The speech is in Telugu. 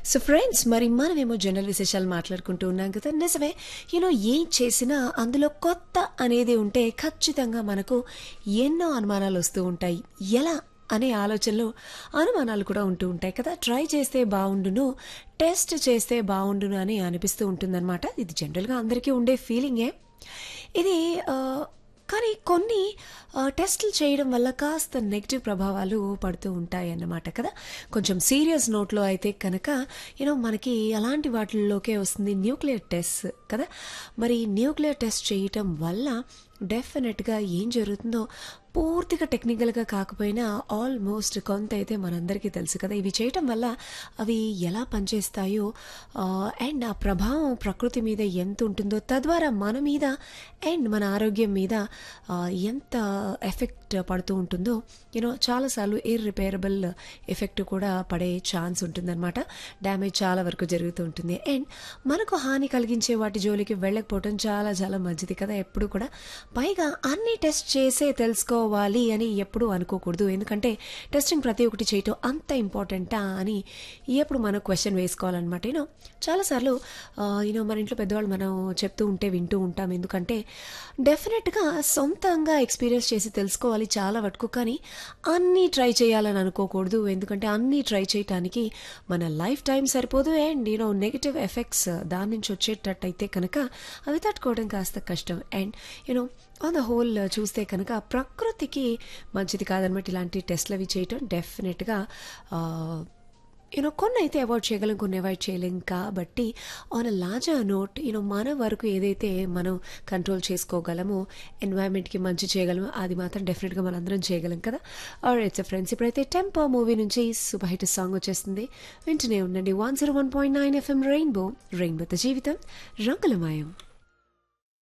సో ఫ్రెండ్స్ మరి మనమేమో జనరల్ విశేషాలు మాట్లాడుకుంటూ ఉన్నాం కదా నిజమే యూనో ఏం చేసినా అందులో కొత్త అనేది ఉంటే ఖచ్చితంగా మనకు ఎన్నో అనుమానాలు వస్తూ ఉంటాయి ఎలా అనే ఆలోచనలో అనుమానాలు కూడా ఉంటూ ఉంటాయి కదా ట్రై చేస్తే బాగుండును టెస్ట్ చేస్తే బాగుండును అని అనిపిస్తూ ఉంటుందన్నమాట ఇది జనరల్గా అందరికీ ఉండే ఫీలింగే ఇది ఆ, కానీ కొన్ని ఆ, టెస్టులు చేయడం వల్ల కాస్త నెగిటివ్ ప్రభావాలు పడుతూ ఉంటాయి అన్నమాట కదా కొంచెం సీరియస్ నోట్లో అయితే కనుక యూనో మనకి అలాంటి వాటిల్లోకే వస్తుంది న్యూక్లియర్ టెస్ట్ కదా మరి న్యూక్లియర్ టెస్ట్ చేయటం వల్ల డెఫినెట్గా ఏం జరుగుతుందో పూర్తిగా టెక్నికల్గా కాకపోయినా ఆల్మోస్ట్ కొంత అయితే మనందరికీ తెలుసు కదా ఇవి చేయటం వల్ల అవి ఎలా పనిచేస్తాయో అండ్ ఆ ప్రభావం ప్రకృతి మీద ఎంత ఉంటుందో తద్వారా మన మీద అండ్ మన ఆరోగ్యం మీద ఆ, ఎంత ఎఫెక్ట్ పడుతూ ఉంటుందో యూనో చాలాసార్లు ఇర్రిపేరబుల్ ఎఫెక్ట్ కూడా పడే ఛాన్స్ ఉంటుందన్నమాట డ్యామేజ్ చాలా వరకు జరుగుతూ ఉంటుంది అండ్ మనకు హాని కలిగించే వాటి జోలికి వెళ్ళకపోవటం చాలా చాలా మంచిది కదా ఎప్పుడు కూడా పైగా అన్ని టెస్ట్ చేసే తెలుసుకోవాలి అని ఎప్పుడూ అనుకోకూడదు ఎందుకంటే టెస్టింగ్ ప్రతి ఒక్కటి చేయటం అంత ఇంపార్టెంటా అని ఎప్పుడు మనం క్వశ్చన్ వేసుకోవాలన్నమాట యూనో చాలాసార్లు యూనో మన ఇంట్లో పెద్దవాళ్ళు మనం చెప్తూ ఉంటే వింటూ ఉంటాం ఎందుకంటే డెఫినెట్గా సొంతంగా ఎక్స్పీరియన్స్ చేసి తెలుసుకోవాలి చాలా వరకు కానీ అన్నీ ట్రై చేయాలని అనుకోకూడదు ఎందుకంటే అన్నీ ట్రై చేయటానికి మన లైఫ్ టైం సరిపోదు అండ్ యూనో నెగిటివ్ ఎఫెక్ట్స్ దాని నుంచి వచ్చేటట్టయితే కనుక అవి తట్టుకోవడం కాస్త కష్టం and you know on the whole చూస్తే కనుక ప్రకృతికి మంచిది కాదనమాట ఇలాంటి టెస్ట్లు అవి చేయటం డెఫినెట్గా యూనో కొన్ని అయితే అవాయిడ్ చేయగలం కొన్ని అవాయిడ్ చేయలేం కాబట్టి on a larger note you know మన వరకు ఏదైతే మనం కంట్రోల్ చేసుకోగలమో ఎన్వైరన్మెంట్కి మంచి చేయగలమో అది మాత్రం డెఫినెట్గా మనం అందరం చేయగలం కదా ఆర్ ఇట్స్ ఫ్రెండ్స్ ఇప్పుడైతే టెంపో మూవీ నుంచి సూపర్ హిట్ సాంగ్ వచ్చేస్తుంది వింటూనే ఉండండి one zero one point nine FM rainbow రెయిన్బోతో జీవితం రంగులమయం